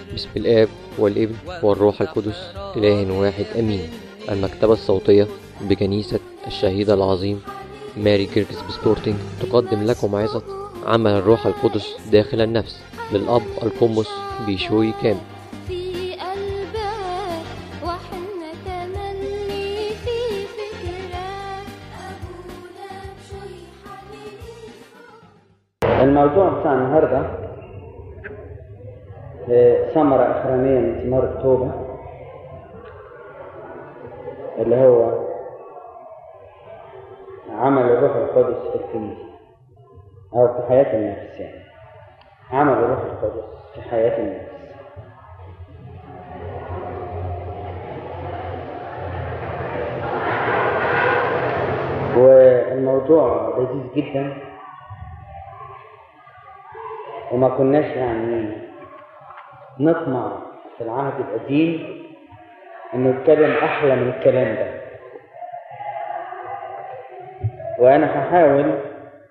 بسم الآب والابن والروح القدس إله واحد أمين المكتبة الصوتية بكنيسة الشهيد العظيم ماري كيركس بسبورتنج تقدم لكم عظة عمل الروح القدس داخل النفس للأب القمص بيشوي كامل في قلبك وحنا تملي في فكرك أبونا بشوي حبيبي الموضوع بتاع النهاردة آه، ثمرة أخرانية من ثمار التوبة اللي هو عمل الروح القدس في الكنيسة أو في حياة النفس يعني عمل الروح القدس في حياة النفس والموضوع لذيذ جدا وما كناش يعني نطمع في العهد القديم انه يتكلم احلى من الكلام ده وانا هحاول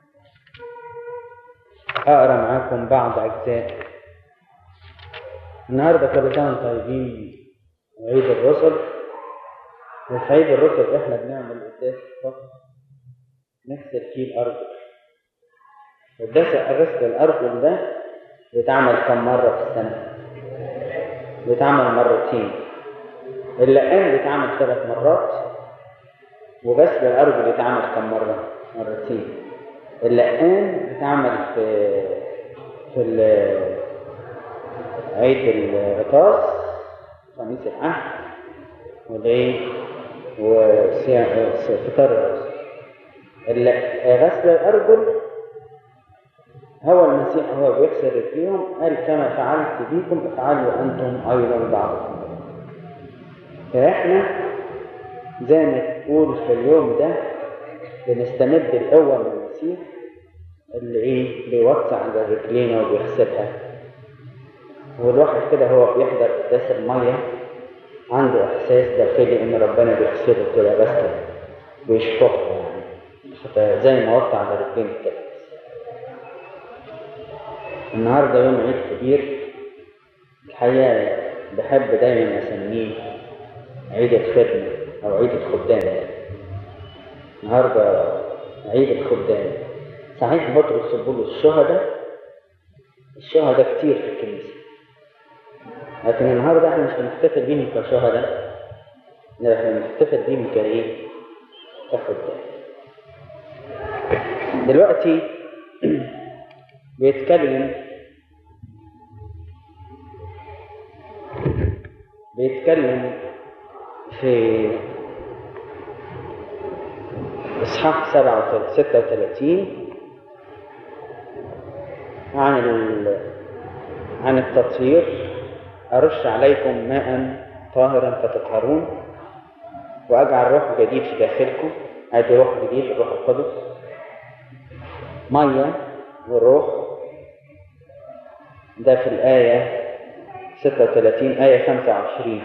اقرا معاكم بعض اجزاء النهارده كل سنه وانتم طيبين عيد الرسل وفي عيد الرسل احنا بنعمل قداس الصف نغسل فيه الارجل قداس غسل الارجل ده بيتعمل كم مره في السنه بيتعمل مرتين اللقان بيتعمل ثلاث مرات وغسل الارجل بيتعمل كم مره مرتين اللقان بيتعمل في في ال- عيد الغطاس خميس العهد والعيد وفطار الرسل ال- غسل الارجل هو المسيح هو بيغسل رجليهم قال كما فعلت بيكم افعلوا انتم ايضا بعضكم فاحنا زي ما تقول في اليوم ده بنستمد القوه من المسيح اللي ايه بيوسع على رجلينا وبيغسلها والواحد كده هو بيحضر قداس الميه عنده احساس داخلي ان ربنا بيغسله كده غسله بيشفقه يعني زي ما وقع على رجلين كده النهارده يوم عيد كبير الحقيقة بحب دايما أسميه عيد الخدمة أو عيد الخدام النهارده عيد الخدام صحيح بطرس بولس الشهداء الشهداء كتير في الكنيسة لكن النهارده احنا مش بنحتفل بيهم كشهداء لا احنا بنحتفل بيهم كايه؟ كخدام دلوقتي بيتكلم بيتكلم في إصحاح سبعة وتل- ستة وثلاثين عن ال... عن التطهير أرش عليكم ماء طاهرا فتطهرون وأجعل روح جديد في داخلكم أدي روح جديد الروح القدس مية والروح ده في الآية 36 آية 25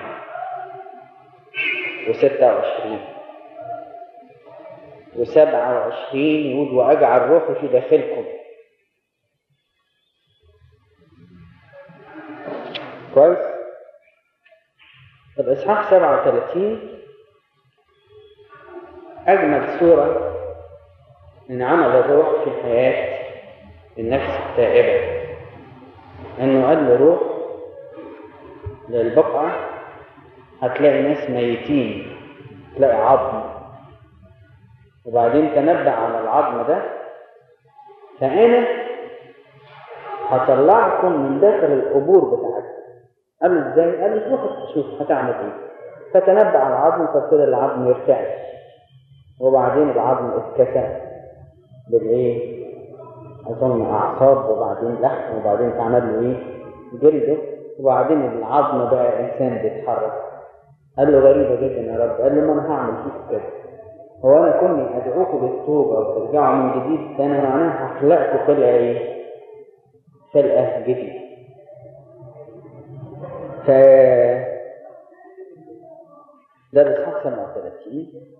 و26 و27 يقول وأجعل روحي في داخلكم كويس طب إصحاح 37 أجمل صورة من عمل الروح في حياة النفس التائبة انه قال له روح للبقعة هتلاقي ناس ميتين تلاقي عظم وبعدين تنبأ على العظم ده فأنا هطلعكم من داخل القبور بتاعتكم قال له ازاي؟ قال له روح تشوف هتعمل ايه فتنبأ على العظم فابتدى العظم يرتعش وبعدين العظم اتكسر بالايه؟ أظن أعصاب وبعدين لحم وبعدين اتعمل له إيه؟ جلده وبعدين العظم بقى إنسان بيتحرك. قال له غريبة جدا يا رب، قال له ما أنا هعمل فيك كده. هو أنا كوني أدعوكم للتوبة وترجعوا من جديد ده أنا معناها هخلقكم خلقة إيه؟ خلقة جديدة. ف ده الإصحاح 37